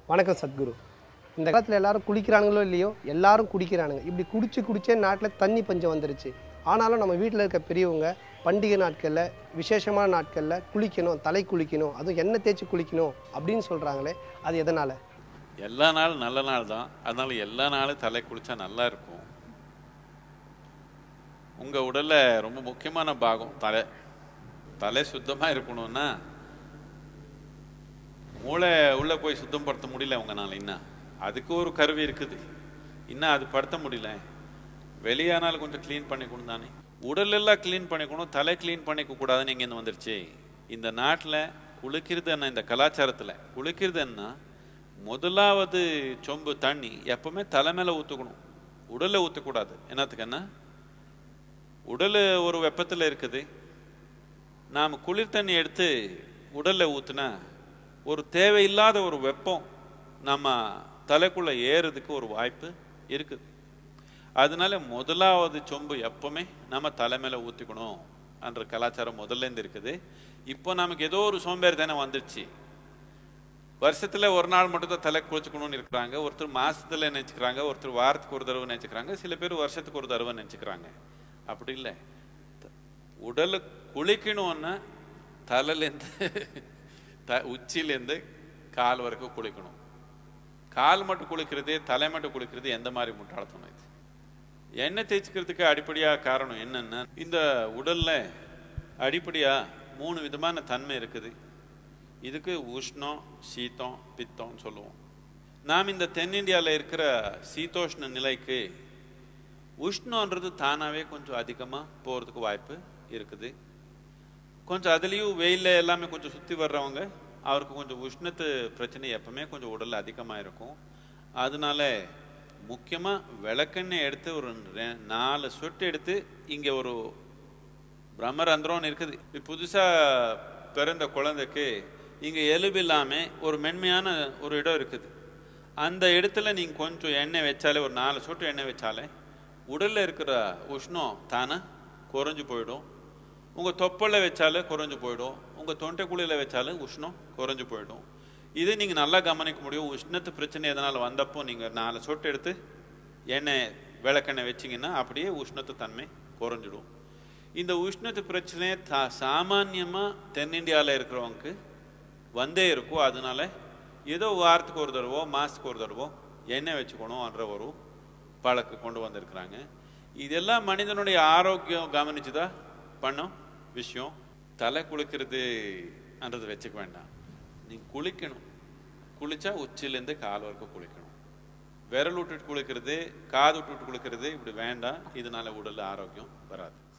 வணக்கம் சத்குரு இந்த காலத்தில் எல்லாரும் குளிக்கிறானுங்களோ இல்லையோ எல்லாரும் குடிக்கிறானுங்க இப்படி குடிச்சு குடிச்சே நாட்டில் தண்ணி பஞ்சம் வந்துருச்சு ஆனாலும் நம்ம வீட்டில் இருக்க பெரியவங்க பண்டிகை நாட்களில் விசேஷமான நாட்களில் குளிக்கணும் தலை குளிக்கணும் அதுவும் எண்ணெய் தேய்ச்சி குளிக்கணும் அப்படின்னு சொல்கிறாங்களே அது எதனால் எல்லா நாளும் நல்ல நாள் தான் அதனால எல்லா நாளும் தலை குளிச்சா நல்லா இருக்கும் உங்க உடல்ல ரொம்ப முக்கியமான பாகம் தலை தலை சுத்தமா இருக்கணும்னா மூளை உள்ள போய் சுத்தப்படுத்த முடியல உங்கனால இன்னும் அதுக்கு ஒரு கருவி இருக்குது இன்னும் அது படுத்த முடியல வெளியானாலும் கொஞ்சம் க்ளீன் பண்ணிக்கணும் தானே உடல் எல்லாம் க்ளீன் பண்ணிக்கணும் தலை க்ளீன் பண்ணிக்க கூடாதுன்னு இங்கேருந்து வந்துருச்சு இந்த நாட்டில் குளிக்கிறது என்ன இந்த கலாச்சாரத்தில் குளிக்கிறது என்ன முதலாவது சொம்பு தண்ணி எப்பவுமே தலை மேலே ஊற்றக்கணும் உடலில் ஊற்றக்கூடாது என்னத்துக்குன்னா உடல் ஒரு வெப்பத்தில் இருக்குது நாம் குளிர் தண்ணி எடுத்து உடலில் ஊற்றுனா ஒரு தேவையில்லாத ஒரு வெப்பம் நம்ம தலைக்குள்ளே ஏறுறதுக்கு ஒரு வாய்ப்பு இருக்குது அதனால முதலாவது சொம்பு எப்பவுமே நம்ம தலை மேலே ஊற்றிக்கணும் என்ற கலாச்சாரம் முதல்ல இருந்து இருக்குது இப்போ நமக்கு ஏதோ ஒரு சோம்பேறி தானே வந்துடுச்சு வருஷத்துல ஒரு நாள் மட்டும் தான் தலை குளிச்சுக்கணும்னு இருக்கிறாங்க ஒருத்தர் மாசத்துல நினைச்சுக்கிறாங்க ஒருத்தர் வாரத்துக்கு ஒரு தடவை நினைச்சுக்கிறாங்க சில பேர் வருஷத்துக்கு ஒரு தடவை நினைச்சுக்கிறாங்க அப்படி இல்லை த- உடலை குளிக்கணும்னா தலையிலேருந்து த உச்சியிலேருந்து கால் வரைக்கும் குளிக்கணும் கால் மட்டும் குளிக்கிறது தலை மட்டும் குளிக்கிறது எந்த மாதிரி முட்டாள்தனம் இது எண்ணெய் தேய்ச்சிக்கிறதுக்கு அடிப்படையாக காரணம் என்னன்னா இந்த உடல்ல அடிப்படையா மூணு விதமான தன்மை இருக்குது இதுக்கு உஷ்ணம் சீத்தம் பித்தம்னு சொல்லுவோம் நாம் இந்த தென்னிந்தியாவில் இருக்கிற சீதோஷ்ண நிலைக்கு உஷ்ணன்றது தானாகவே கொஞ்சம் அதிகமாக போகிறதுக்கு வாய்ப்பு இருக்குது கொஞ்சம் அதுலேயும் வெயிலில் எல்லாமே கொஞ்சம் சுற்றி வர்றவங்க அவருக்கு கொஞ்சம் உஷ்ணத்து பிரச்சனை எப்பவுமே கொஞ்சம் உடல்ல அதிகமாக இருக்கும் அதனால முக்கியமாக விளக்கெண்ணெய் எடுத்து ஒரு ரெ- நாலு சொட்டு எடுத்து இங்கே ஒரு பிரம்மரந்திரம்னு இருக்குது இப்போ புதுசாக பிறந்த குழந்தைக்கு இங்கே எலும்பு இல்லாமல் ஒரு மென்மையான ஒரு இடம் இருக்குது அந்த இடத்துல நீங்கள் கொஞ்சம் எண்ணெய் வச்சாலே ஒரு நாலு சொட்டு எண்ணெய் வச்சாலே உடலில் இருக்கிற உஷ்ணம் தானே குறைஞ்சு போயிடும் உங்கள் தொப்பலில் வச்சாலே குறைஞ்சு போயிடும் உங்கள் தொண்டைக்குழியில் வச்சாலும் உஷ்ணம் குறைஞ்சு போயிடும் இது நீங்கள் நல்லா கவனிக்க முடியும் உஷ்ணத்து பிரச்சனை எதனால் வந்தப்போ நீங்கள் நாலு சொட்டு எடுத்து எண்ணெய் விளக்கெண்ணெய் வச்சிங்கன்னா அப்படியே உஷ்ணத்து தன்மை குறைஞ்சிடும் இந்த உஷ்ணத்து பிரச்சனை தா சாமான்யமாக தென்னிந்தியாவில் இருக்கிறவங்களுக்கு வந்தே இருக்கும் அதனால ஏதோ வாரத்துக்கு ஒரு தடவோ மாதத்துக்கு ஒரு தடவோ எண்ணெய் வச்சுக்கணும்ன்ற ஒரு பழக்க கொண்டு வந்திருக்கிறாங்க இதெல்லாம் மனிதனுடைய ஆரோக்கியம் கவனிச்சுதான் பண்ணும் விஷயம் தலை குளிக்கிறதுன்றது வச்சுக்க வேண்டாம் நீ குளிக்கணும் குளிச்சா உச்சிலேருந்து கால் வரைக்கும் குளிக்கணும் விரல் விட்டுட்டு குளிக்கிறது காது விட்டுட்டு குளிக்கிறது இப்படி வேண்டாம் இதனால உடல் ஆரோக்கியம் வராது